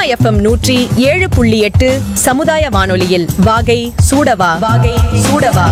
FM நூற்றி ஏழு புள்ளி எட்டு சமுதாய வானொலியில் வாகை சூடவா வாகை சூடவா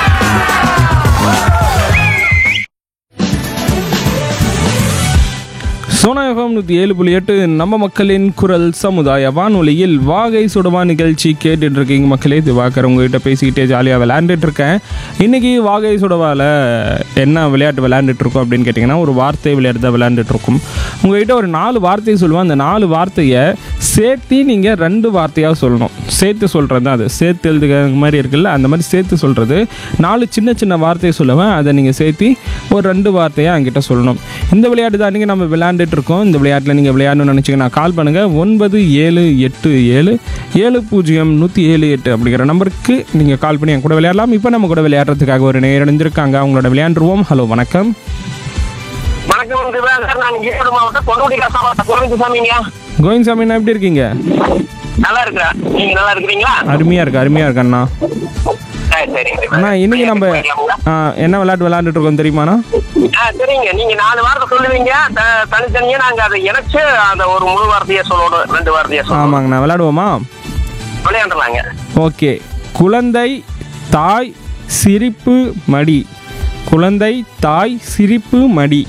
சோனா எஃப்எம் நூற்றி ஏழு புள்ளி எட்டு நம்ம மக்களின் குரல் சமுதாய வானொலியில் வாகை சுடவா நிகழ்ச்சி கேட்டுட்டு இருக்கீங்க மக்களே திவாகர் உங்ககிட்ட பேசிக்கிட்டே ஜாலியாக விளையாண்டுட்டு இருக்கேன் இன்னைக்கு வாகை சுடவாவில் என்ன விளையாட்டு விளையாண்டுட்டு இருக்கோம் அப்படின்னு கேட்டிங்கன்னா ஒரு வார்த்தை விளையாட்டு தான் விளையாண்டுட்டு இருக்கோம் உங்ககிட்ட ஒரு நாலு வார்த்தை சொல்லுவேன் அந்த நாலு வார்த்தையை சேர்த்து நீங்கள் ரெண்டு வார்த்தையாக சொல்லணும் சேர்த்து சொல்கிறது தான் அது சேர்த்து எழுதுகிற மாதிரி இருக்குல்ல அந்த மாதிரி சேர்த்து சொல்கிறது நாலு சின்ன சின்ன வார்த்தையை சொல்லுவேன் அதை நீங்கள் சேர்த்து ஒரு ரெண்டு வார்த்தையாக என்கிட்ட சொல்லணும் இந்த விளையாட்டு தான் நீங்கள் நம்ம விளையாண்டுட்டு இருக்கோம் இந்த விளையாட்டில் நீங்கள் விளையாடணும்னு நினச்சிங்கன்னா கால் பண்ணுங்கள் ஒன்பது ஏழு எட்டு ஏழு ஏழு பூஜ்ஜியம் நூற்றி ஏழு எட்டு அப்படிங்கிற நம்பருக்கு நீங்கள் கால் பண்ணி என் கூட விளையாடலாம் இப்போ நம்ம கூட விளையாடுறதுக்காக ஒரு நேரடைஞ்சிருக்காங்க அவங்களோட விளையாண்டுருவோம் ஹலோ வணக்கம் வணக்கம் திவாகர் நான் ஈரோடு மாவட்டம் கொண்டோடி காசாம கோவிந்தசாமிங்க கோவிந்த் சாமி எப்படி இருக்கீங்க நல்லா இருக்கிறேன் நீங்க நல்லா இருக்கிறீங்களா அருமையாக இருக்கு அருமையாக இருக்கு அண்ணா ஆ, சரிங்க அண்ணா இன்னைக்கு நம்ம ஆ, என்ன விளையாட்டு விளையாண்டுட்டு இருக்கோம் தெரியுமாண்ணா ஆ, சரிங்க நீங்க நாலு வார்த்தை சொல்லுவீங்க த- தனித்தனியா நாங்க அதை இணைச்சு அந்த ஒரு முழு வார்த்தையை சொல்லணும் ரெண்டு வார்த்தையை சொல்லணும் ஆமாங்கண்ணா விளையாடுவோமா விளையாண்டுலாங்க ஓகே குழந்தை தாய் சிரிப்பு மடி குழந்தை தாய் சிரிப்பு மடி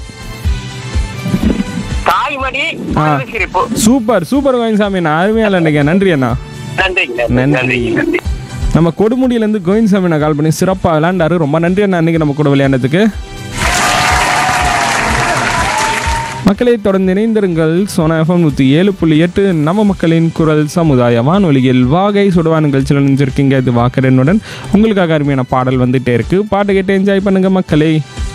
தாய்மடி ஆ. குழந்தை சிரிப்பு சூப்பர் சூப்பர் கோவிந்தசாமி அண்ணா அருமையாக விளையாண்டுங்க நன்றி அண்ணா நன்றிங்க நன்றி. நன்றி நன்றி நம்ம கொடுமுடியிலேருந்து கோவிந்தசாமி அண்ணா கால் பண்ணி சிறப்பாக விளையாண்டாரு ரொம்ப நன்றி அண்ணா அன்னைக்கு நம்ம கூட விளையாண்டதுக்கு மக்களை தொடர்ந்து இணைந்திருங்கள் சோனா எஃப்எம் நூற்றி ஏழு புள்ளி எட்டு நம்ம மக்களின் குரல் சமுதாய வானொலியில் வாகை சுடுவா நிகழ்ச்சியில் நினைஞ்சிருக்கீங்க இது வாக்கரனுடன் உங்களுக்காக அருமையான பாடல் வந்துட்டே இருக்கு பாட்டு கேட்டு என்ஜாய் பண்ணுங்க மக்களே